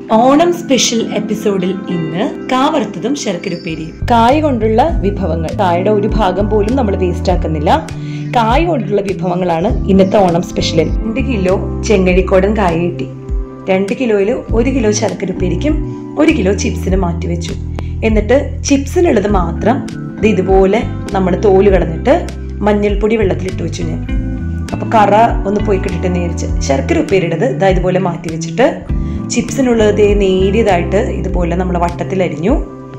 Onam special എപ്പിസോഡിൽ ഇന്ന് കാവറുത്തതും ശർക്കരപ്പേരിയും കായ കൊണ്ടുള്ള വിഭവങ്ങൾ കായയുടെ ഒരു ഭാഗം പോലും നമ്മൾ വേസ്റ്റ് ആക്കുന്നില്ല കായ കൊണ്ടുള്ള വിഭവങ്ങളാണ് ഇന്നത്തെ ഓണം സ്പെഷ്യലിൽ രണ്ട് കിലോ ചെങ്ങഴിക്കോടൻ കായ കിട്ടി രണ്ട് കിലോയിൽ ഒരു കിലോ ശർക്കരപ്പേരിക്കും ഒരു കിലോ ചിപ്സിന് മാറ്റി വെച്ചു എന്നിട്ട് ചിപ്സിനുള്ളത് മാത്രം ഇത് ഇതുപോലെ നമ്മൾ തോല് കളഞ്ഞിട്ട് മഞ്ഞൾപ്പൊടി വെള്ളത്തിലിട്ട് വെച്ചു ഞാൻ അപ്പൊ കറ ഒന്ന് പോയി കിട്ടിട്ട് നേരിച്ച് ശർക്കര ഉപ്പേരിടത് ഇതാ ഇതുപോലെ മാറ്റി വെച്ചിട്ട് ചിപ്സിനുള്ളത് ദേ നേരിയതായിട്ട് ഇതുപോലെ നമ്മൾ വട്ടത്തിൽ അരിഞ്ഞു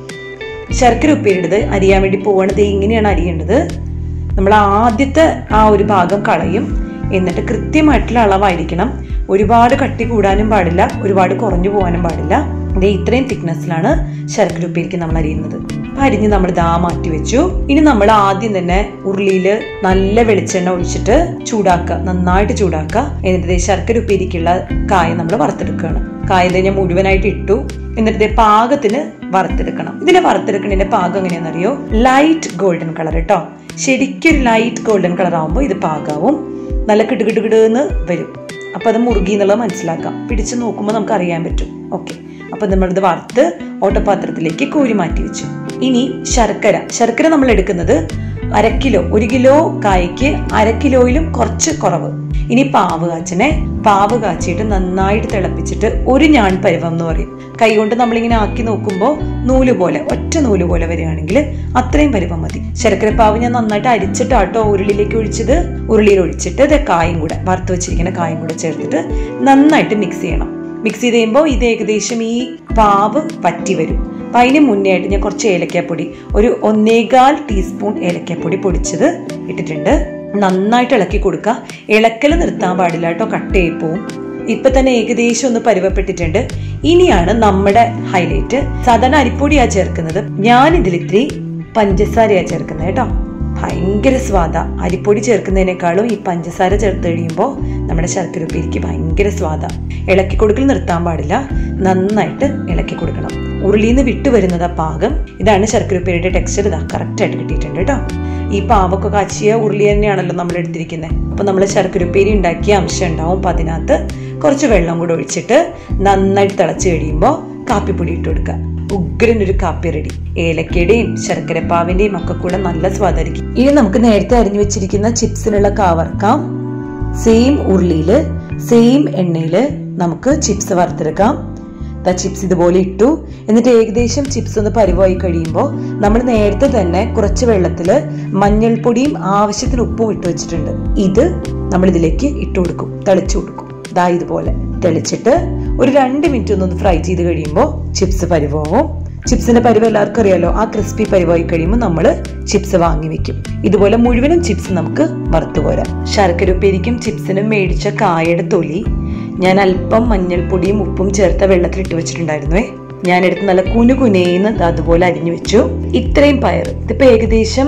ശർക്കര ഉപ്പേരിടത് അരിയാൻ വേണ്ടി പോവാണ് ദേ ഇങ്ങനെയാണ് അരിയേണ്ടത് നമ്മൾ ആദ്യത്തെ ആ ഒരു ഭാഗം കളയും എന്നിട്ട് കൃത്യമായിട്ടുള്ള അളവായിരിക്കണം ഒരുപാട് കട്ടി കൂടാനും പാടില്ല ഒരുപാട് കുറഞ്ഞു പോകാനും പാടില്ല ദേ ഇത്രയും തിക്നെസ്സിലാണ് ശർക്കര ഉപ്പേരിക്ക് നമ്മൾ അരിയുന്നത് അപ്പൊ അരിഞ്ഞ് നമ്മൾ ദാ മാറ്റി വെച്ചു ഇനി നമ്മൾ ആദ്യം തന്നെ ഉരുളിയിൽ നല്ല വെളിച്ചെണ്ണ ഒഴിച്ചിട്ട് ചൂടാക്കുക നന്നായിട്ട് ചൂടാക്കുക എന്നിട്ട് ദേ ശർക്കര ഉപ്പേരിക്കുള്ള കായ നമ്മൾ വറുത്തെടുക്കുകയാണ് കായ ദേ ഞാൻ മുഴുവനായിട്ട് ഇട്ടു എന്നിട്ട് ദേ പാകത്തിന് വറുത്തെടുക്കണം ഇതിനെ വറുത്തെടുക്കണതിന്റെ പാകം എങ്ങനെയാണെന്നറിയോ ലൈറ്റ് ഗോൾഡൻ കളർ കേട്ടോ ശരിക്കൊരു ലൈറ്റ് ഗോൾഡൻ കളർ ആകുമ്പോൾ ഇത് പാകാവും നല്ല കിടുകിടുകിടുന്ന് വരും അപ്പൊ അത് മുറുകി എന്നുള്ളത് മനസ്സിലാക്കാം പിടിച്ചു നോക്കുമ്പോൾ നമുക്ക് അറിയാൻ പറ്റും ഓക്കെ അപ്പൊ നമ്മളിത് വറുത്ത് ഓട്ടപാത്രത്തിലേക്ക് കോരി മാറ്റി വെച്ചു ഇനി ശർക്കര ശർക്കര നമ്മൾ എടുക്കുന്നത് അര കിലോ ഒരു കിലോ കായ്ക്ക് അര കിലോയിലും കുറച്ച് കുറവ് ഇനി പാവ് കാച്ചനെ പാവ് കാച്ചിയിട്ട് നന്നായിട്ട് തിളപ്പിച്ചിട്ട് ഒരു ഞാൻ പരുവം എന്ന് പറയും കൈകൊണ്ട് നമ്മളിങ്ങനെ ആക്കി നോക്കുമ്പോൾ നൂല് പോലെ ഒറ്റ നൂല് പോലെ വരികയാണെങ്കിൽ അത്രയും പരുവം മതി ശർക്കര പാവ് ഞാൻ നന്നായിട്ട് അരിച്ചിട്ടാട്ടോ ഉരുളിയിലേക്ക് ഒഴിച്ചത് ഉരുളിയിൽ ഒഴിച്ചിട്ട് ഇത് കായും കൂടെ വറുത്ത് വെച്ചിരിക്കുന്ന കായും കൂടെ ചേർത്തിട്ട് നന്നായിട്ട് മിക്സ് ചെയ്യണം മിക്സ് ചെയ്ത് കഴിയുമ്പോൾ ഇത് ഏകദേശം ഈ പാവ് പറ്റി വരും അപ്പം അതിന് മുന്നേ ആയിട്ട് ഞാൻ കുറച്ച് ഏലക്കാപ്പൊടി ഒരു ഒന്നേകാൽ ടീസ്പൂൺ ഏലക്കാപ്പൊടി പൊടിച്ചത് ഇട്ടിട്ടുണ്ട് നന്നായിട്ട് ഇളക്കി കൊടുക്കുക ഇളക്കൽ നിർത്താൻ പാടില്ല കേട്ടോ കട്ട് പോവും ഇപ്പൊ തന്നെ ഏകദേശം ഒന്ന് പരുവപ്പെട്ടിട്ടുണ്ട് ഇനിയാണ് നമ്മുടെ ഹൈലൈറ്റ് സാധാരണ അരിപ്പൊടിയാ ചേർക്കുന്നത് ഞാൻ ഇതിൽ ഇത്തിരി പഞ്ചസാരയാ ചേർക്കുന്നത് കേട്ടോ ഭയങ്കര സ്വാദ അരിപ്പൊടി ചേർക്കുന്നതിനേക്കാളും ഈ പഞ്ചസാര ചേർത്ത് കഴിയുമ്പോൾ നമ്മുടെ ശർക്കര ഉപ്പേരിക്ക് ഭയങ്കര സ്വാദ ഇളക്കി കൊടുക്കൽ നിർത്താൻ പാടില്ല നന്നായിട്ട് ഇളക്കി കൊടുക്കണം ഉരുളിയിൽ നിന്ന് വിട്ടു വരുന്നത് ആ പാകം ഇതാണ് ശർക്കര ഉപ്പേരിയുടെ ടെക്സ്ചർ ഇതാ കറക്റ്റ് ആയിട്ട് കിട്ടിയിട്ടുണ്ട് കേട്ടോ ഈ പാവൊക്കെ കാച്ചിയ ഉരുളി തന്നെയാണല്ലോ നമ്മൾ എടുത്തിരിക്കുന്നത് അപ്പൊ നമ്മൾ ശർക്കര ഉപ്പേരി ഉണ്ടാക്കിയ അംശം ഉണ്ടാവും അപ്പൊ അതിനകത്ത് കുറച്ച് വെള്ളം കൂടെ ഒഴിച്ചിട്ട് നന്നായിട്ട് തിളച്ച് കഴിയുമ്പോൾ കാപ്പിപ്പൊടി ഇട്ട് കൊടുക്കുക ഉഗ്രൻ ഒരു കാപ്പി റെഡി ഏലക്കയുടെയും ശർക്കരപ്പാവിന്റെയും ഒക്കെ കൂടെ നല്ല സ്വാദായിരിക്കും ഇനി നമുക്ക് നേരത്തെ അരിഞ്ഞു വെച്ചിരിക്കുന്ന ചിപ്സിനുള്ള കാവർക്കാം സെയിം ഉരുളിയില് സെയിം എണ്ണയില് നമുക്ക് ചിപ്സ് വറുത്തെടുക്കാം ദാ ചിപ്സ് ഇതുപോലെ ഇട്ടു എന്നിട്ട് ഏകദേശം ചിപ്സ് ഒന്ന് പരുവായി കഴിയുമ്പോൾ നമ്മൾ നേരത്തെ തന്നെ കുറച്ച് വെള്ളത്തിൽ മഞ്ഞൾപ്പൊടിയും ആവശ്യത്തിന് ഉപ്പും ഇട്ട് വെച്ചിട്ടുണ്ട് ഇത് നമ്മൾ ഇതിലേക്ക് ഇട്ട് കൊടുക്കും തെളിച്ചു കൊടുക്കും ദാ ഇതുപോലെ തെളിച്ചിട്ട് ഒരു രണ്ട് മിനിറ്റ് ഒന്ന് ഫ്രൈ ചെയ്ത് കഴിയുമ്പോൾ ചിപ്സ് പരുവാവും ചിപ്സിന്റെ പരുവ് എല്ലാവർക്കും അറിയാലോ ആ ക്രിസ്പി പരുവായി കഴിയുമ്പോൾ നമ്മൾ ചിപ്സ് വാങ്ങി വെക്കും ഇതുപോലെ മുഴുവനും ചിപ്സ് നമുക്ക് വറുത്തു പോരാം ശർക്കര ഉപ്പേരിക്കും ചിപ്സിനും മേടിച്ച കായയുടെ തൊലി ഞാൻ അല്പം മഞ്ഞൾപ്പൊടിയും ഉപ്പും ചേർത്ത വെള്ളത്തിലിട്ട് വെച്ചിട്ടുണ്ടായിരുന്നുവേ ഞാൻ എടുത്ത് നല്ല കുനു കുനേന്ന് അതുപോലെ അരിഞ്ഞു വെച്ചു ഇത്രയും പയർ ഇതിപ്പോ ഏകദേശം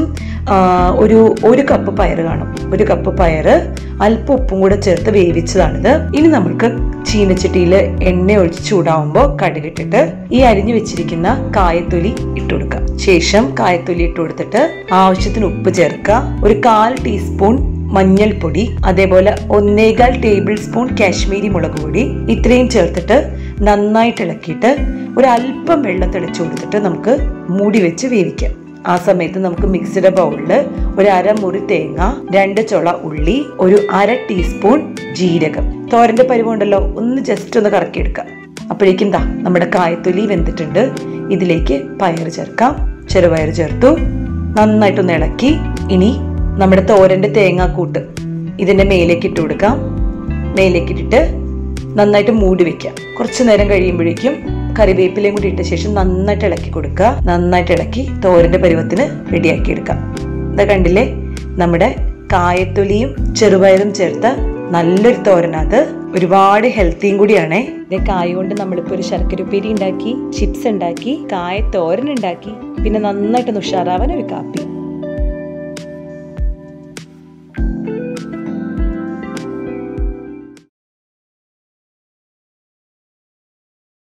ഒരു ഒരു കപ്പ് പയർ കാണും ഒരു കപ്പ് പയർ അല്പം ഉപ്പും കൂടെ ചേർത്ത് വേവിച്ചതാണിത് ഇനി നമ്മൾക്ക് ചീനച്ചട്ടിയിൽ എണ്ണ ഒഴിച്ച് ചൂടാവുമ്പോൾ കടുകിട്ടിട്ട് ഈ അരിഞ്ഞു വെച്ചിരിക്കുന്ന കായത്തൊലി ഇട്ട് കൊടുക്കുക ശേഷം കായത്തൊലി ഇട്ട് കൊടുത്തിട്ട് ആവശ്യത്തിന് ഉപ്പ് ചേർക്കുക ഒരു കാൽ ടീസ്പൂൺ മഞ്ഞൾപ്പൊടി അതേപോലെ ഒന്നേകാൽ ടേബിൾ സ്പൂൺ കാശ്മീരി മുളക് പൊടി ഇത്രയും ചേർത്തിട്ട് നന്നായിട്ട് ഇളക്കിയിട്ട് ഒരു അല്പം വെള്ളം തെളിച്ചു കൊടുത്തിട്ട് നമുക്ക് മൂടി വെച്ച് വേവിക്കാം ആ സമയത്ത് നമുക്ക് മിക്സിയുടെ ബൗളില് ഒരു അരമുറി തേങ്ങ രണ്ട് ചുള ഉള്ളി ഒരു അര ടീസ്പൂൺ ജീരകം തോരന്റെ പരിവുണ്ടല്ലോ ഒന്ന് ജസ്റ്റ് ഒന്ന് കറക്കിയെടുക്കാം അപ്പോഴേക്കും ദാ നമ്മുടെ കായത്തൊലി വെന്തിട്ടുണ്ട് ഇതിലേക്ക് പയർ ചേർക്കാം ചെറുപയർ ചേർത്തു നന്നായിട്ടൊന്ന് ഇളക്കി ഇനി നമ്മുടെ തോരന്റെ തേങ്ങാക്കൂട്ട് ഇതിന്റെ മേലേക്ക് ഇട്ട് കൊടുക്കാം മേലേക്ക് ഇട്ടിട്ട് നന്നായിട്ട് മൂടി വെക്കാം കുറച്ചു നേരം കഴിയുമ്പോഴേക്കും കറിവേപ്പിലയും കൂടി ഇട്ട ശേഷം നന്നായിട്ട് ഇളക്കി കൊടുക്കുക നന്നായിട്ട് ഇളക്കി തോരന്റെ പരുവത്തിന് റെഡിയാക്കി എടുക്കാം ഇതാ കണ്ടില്ലേ നമ്മുടെ കായത്തൊലിയും ചെറുപയറും ചേർത്ത നല്ലൊരു തോരനത് ഒരുപാട് ഹെൽത്തിയും കൂടിയാണേ ഇതേ കായ കൊണ്ട് നമ്മളിപ്പോ ഒരു ശർക്കര ഉപ്പേരി ഉണ്ടാക്കി ചിപ്സ് ഉണ്ടാക്കി കായ തോരൻ ഉണ്ടാക്കി പിന്നെ നന്നായിട്ട് ഉഷാറാവാൻ ഒരു കാപ്പി